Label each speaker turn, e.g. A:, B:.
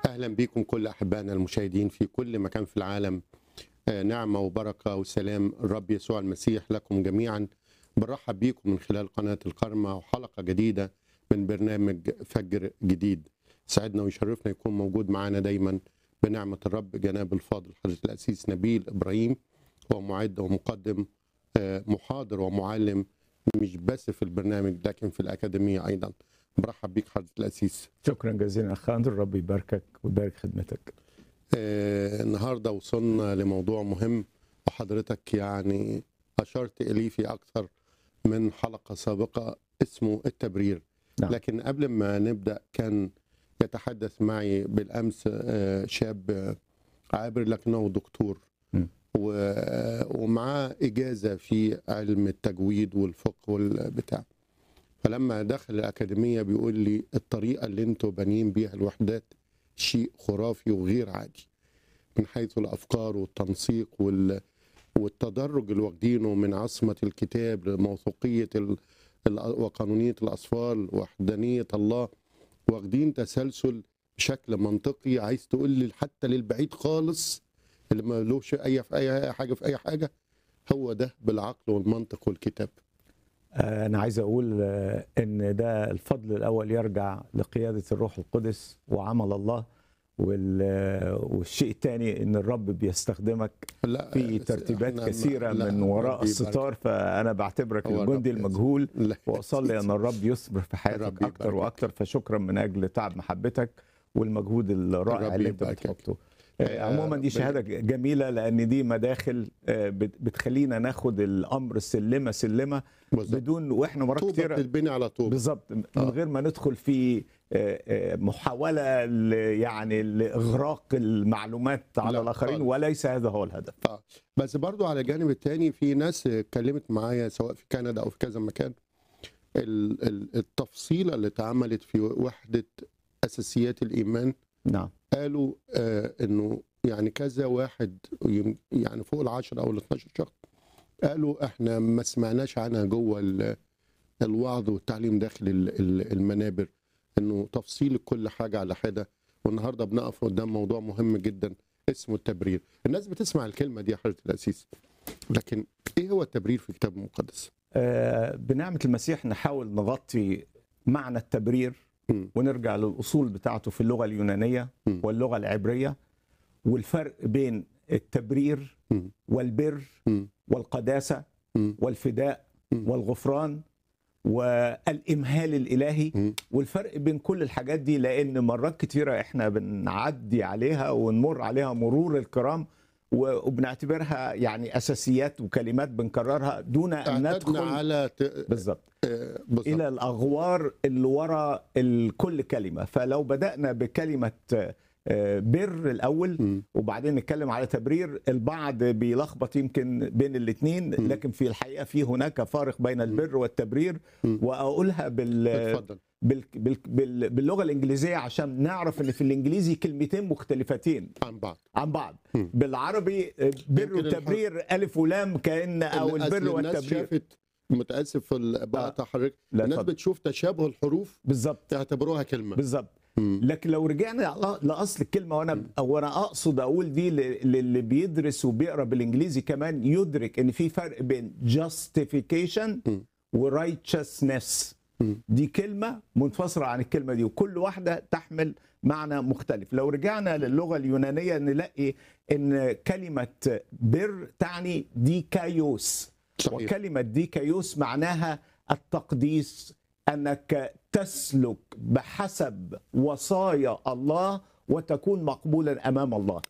A: اهلا بكم كل احبائنا المشاهدين في كل مكان في العالم آه، نعمه وبركه وسلام الرب يسوع المسيح لكم جميعا بنرحب بكم من خلال قناه القرمه وحلقه جديده من برنامج فجر جديد سعدنا ويشرفنا يكون موجود معنا دايما بنعمه الرب جناب الفاضل حضره الاسيس نبيل ابراهيم هو معد ومقدم آه، محاضر ومعلم مش بس في البرنامج لكن في الاكاديميه ايضا برحب بيك حضره الاسيس
B: شكرا جزيلا اخ اندرو ربي يباركك ويبارك خدمتك
A: آه، النهارده وصلنا لموضوع مهم وحضرتك يعني اشرت اليه في اكثر من حلقه سابقه اسمه التبرير
B: نعم.
A: لكن قبل ما نبدا كان يتحدث معي بالامس آه، شاب آه، عابر لكنه دكتور
B: م.
A: و- ومعاه اجازه في علم التجويد والفقه والبتاع فلما دخل الاكاديميه بيقول لي الطريقه اللي انتوا بانيين بيها الوحدات شيء خرافي وغير عادي من حيث الافكار والتنسيق وال والتدرج اللي واخدينه من عصمه الكتاب لموثوقيه ال... ال... وقانونيه الاصفار وحدانيه الله واخدين تسلسل بشكل منطقي عايز تقول لي حتى للبعيد خالص اللي ما لهش اي في اي أي حاجه في اي حاجه هو ده بالعقل والمنطق والكتاب
B: آه، انا عايز اقول آه، ان ده الفضل الاول يرجع لقياده الروح القدس وعمل الله وال- آه، والشيء الثاني ان الرب بيستخدمك
A: لا
B: في ترتيبات
A: إحنا-
B: كثيره
A: لا،
B: من
A: ربي
B: وراء
A: يبارك.
B: الستار فانا بعتبرك
A: هو
B: الجندي
A: الرب
B: المجهول
A: لا.
B: واصلي ان الرب يثمر في
A: الرب
B: حياتك اكتر
A: يباركك.
B: واكتر فشكرا من اجل تعب محبتك والمجهود الرائع
A: الرب
B: اللي انت
A: يباركك.
B: بتحطه آه، عموما دي
A: بال-
B: شهاده جميله لان دي مداخل آه، بت- بتخلينا ناخد الامر سلمه سلمه
A: بالظبط.
B: بدون واحنا مرات
A: طوبة
B: كتيره
A: بتتبني على طوبة
B: بالظبط من
A: آه.
B: غير ما ندخل في آه، آه، محاوله ل- يعني لاغراق المعلومات على
A: لا،
B: الاخرين
A: خالص.
B: وليس هذا هو الهدف
A: اه بس برضو على الجانب التاني في ناس اتكلمت معايا سواء في كندا او في كذا مكان ال- ال- التفصيله اللي اتعملت في وحده اساسيات الايمان
B: نعم
A: قالوا آه انه يعني كذا واحد يم- يعني فوق العشرة او ال 12 شخص قالوا احنا ما سمعناش عنها جوه ال- الوعظ والتعليم داخل ال- ال- المنابر انه تفصيل كل حاجه على حده والنهارده بنقف قدام موضوع مهم جدا اسمه التبرير الناس بتسمع الكلمه دي يا حضره الاسيس لكن ايه هو التبرير في الكتاب المقدس
B: آه، بنعمه المسيح نحاول نغطي معنى التبرير
A: مم.
B: ونرجع للاصول بتاعته في اللغه اليونانيه
A: مم.
B: واللغه العبريه والفرق بين التبرير
A: مم.
B: والبر
A: مم.
B: والقداسه
A: مم.
B: والفداء
A: مم.
B: والغفران والامهال الالهي
A: مم.
B: والفرق بين كل الحاجات دي لان مرات كتيره احنا بنعدي عليها ونمر عليها مرور الكرام و- وبنعتبرها يعني اساسيات وكلمات بنكررها دون ان
A: اعتدنا
B: ندخل
A: على ت...
B: بالظبط
A: آه، بالظبط.
B: الى الاغوار اللي ورا ال- كل كلمه فلو بدانا بكلمه آه، بر الاول
A: مم.
B: وبعدين نتكلم على تبرير البعض بيلخبط يمكن بين الاثنين
A: مم.
B: لكن في الحقيقه في هناك فارق بين البر والتبرير
A: مم.
B: واقولها بال
A: اتفضل
B: بال بال بال باللغه الانجليزيه عشان نعرف ان في الانجليزي كلمتين مختلفتين
A: عن بعض
B: عن بعض
A: مم.
B: بالعربي آه، بر
A: يمكن الحرف-
B: وتبرير الف ولام كان او
A: الأصل
B: البر
A: الناس
B: والتبرير
A: شافت متاسف في ال- بقطع حضرتك
B: لا
A: الناس
B: اتفضل.
A: بتشوف تشابه الحروف
B: بالظبط
A: تعتبروها كلمه
B: بالظبط
A: مم.
B: لكن لو رجعنا ل- لاصل الكلمه وانا وانا اقصد اقول دي ل- للي بيدرس وبيقرا بالانجليزي كمان يدرك ان في فرق بين justification
A: مم.
B: وrighteousness
A: مم.
B: دي كلمه منفصله عن الكلمه دي وكل واحده تحمل معنى مختلف لو رجعنا للغه اليونانيه نلاقي ان كلمه بر تعني ديكايوس
A: صحيح
B: وكلمة ديكايوس معناها التقديس أنك تسلك بحسب وصايا الله وتكون مقبولا أمام الله